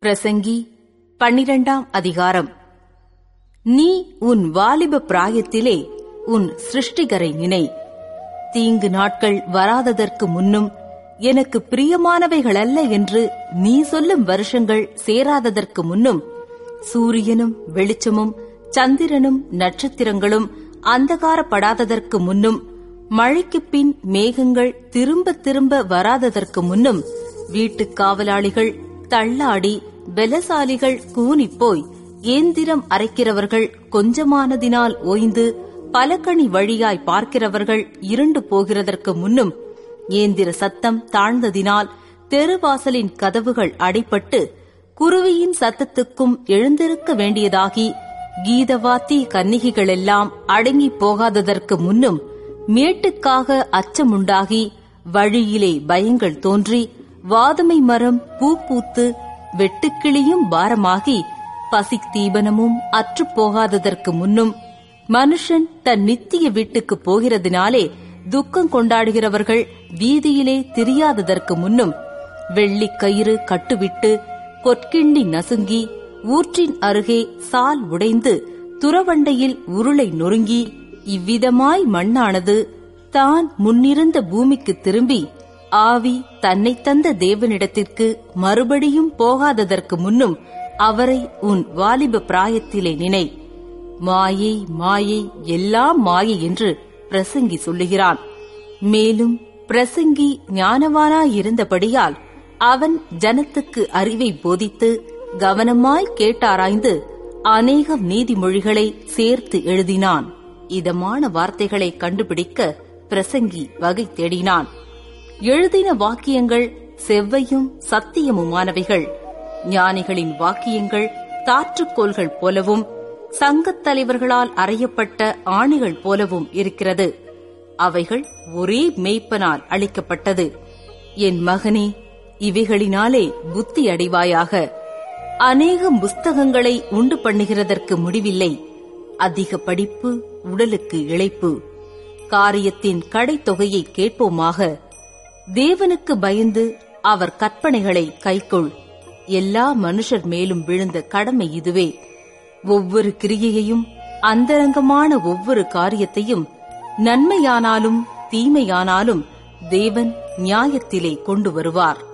பிரசங்கி பன்னிரண்டாம் அதிகாரம் நீ உன் வாலிப பிராயத்திலே உன் சிருஷ்டிகரை நினை தீங்கு நாட்கள் வராததற்கு முன்னும் எனக்கு பிரியமானவைகளல்ல என்று நீ சொல்லும் வருஷங்கள் சேராததற்கு முன்னும் சூரியனும் வெளிச்சமும் சந்திரனும் நட்சத்திரங்களும் அந்தகாரப்படாததற்கு முன்னும் மழைக்குப் பின் மேகங்கள் திரும்ப திரும்ப வராததற்கு முன்னும் வீட்டுக் காவலாளிகள் தள்ளாடி பலசாலிகள் கூனிப்போய் ஏந்திரம் அரைக்கிறவர்கள் கொஞ்சமானதினால் ஓய்ந்து பலகணி வழியாய் பார்க்கிறவர்கள் இருண்டு போகிறதற்கு முன்னும் ஏந்திர சத்தம் தாழ்ந்ததினால் தெருவாசலின் கதவுகள் அடைப்பட்டு குருவியின் சத்தத்துக்கும் எழுந்திருக்க வேண்டியதாகி கீதவாத்தி கன்னிகைகளெல்லாம் அடங்கி போகாததற்கு முன்னும் மேட்டுக்காக அச்சமுண்டாகி வழியிலே பயங்கள் தோன்றி வாதுமை மரம் பூ பூத்து வெட்டுக்கிளியும் பாரமாகி பசித்தீபனமும் அற்றுப் போகாததற்கு முன்னும் மனுஷன் தன் நித்திய வீட்டுக்கு போகிறதினாலே துக்கம் கொண்டாடுகிறவர்கள் வீதியிலே திரியாததற்கு முன்னும் வெள்ளிக் கயிறு கட்டுவிட்டு பொற்கிண்டி நசுங்கி ஊற்றின் அருகே சால் உடைந்து துறவண்டையில் உருளை நொறுங்கி இவ்விதமாய் மண்ணானது தான் முன்னிருந்த பூமிக்கு திரும்பி ஆவி தன்னை தந்த தேவனிடத்திற்கு மறுபடியும் போகாததற்கு முன்னும் அவரை உன் வாலிப பிராயத்திலே நினை மாயை மாயை எல்லாம் மாயை என்று பிரசங்கி சொல்லுகிறான் மேலும் பிரசங்கி ஞானவானாயிருந்தபடியால் அவன் ஜனத்துக்கு அறிவை போதித்து கவனமாய் கேட்டாராய்ந்து அநேகம் நீதிமொழிகளை சேர்த்து எழுதினான் இதமான வார்த்தைகளை கண்டுபிடிக்க பிரசங்கி வகை தேடினான் எழுதின வாக்கியங்கள் செவ்வையும் சத்தியமுமானவைகள் ஞானிகளின் வாக்கியங்கள் தாற்றுக்கோள்கள் போலவும் சங்கத் தலைவர்களால் அறையப்பட்ட ஆணிகள் போலவும் இருக்கிறது அவைகள் ஒரே மேய்ப்பனால் அளிக்கப்பட்டது என் மகனே இவைகளினாலே புத்தி அடைவாயாக அநேகம் புஸ்தகங்களை உண்டு பண்ணுகிறதற்கு முடிவில்லை அதிக படிப்பு உடலுக்கு இழைப்பு காரியத்தின் கடைத்தொகையை கேட்போமாக தேவனுக்கு பயந்து அவர் கற்பனைகளை கைக்கொள் எல்லா மனுஷர் மேலும் விழுந்த கடமை இதுவே ஒவ்வொரு கிரியையையும் அந்தரங்கமான ஒவ்வொரு காரியத்தையும் நன்மையானாலும் தீமையானாலும் தேவன் நியாயத்திலே கொண்டு வருவார்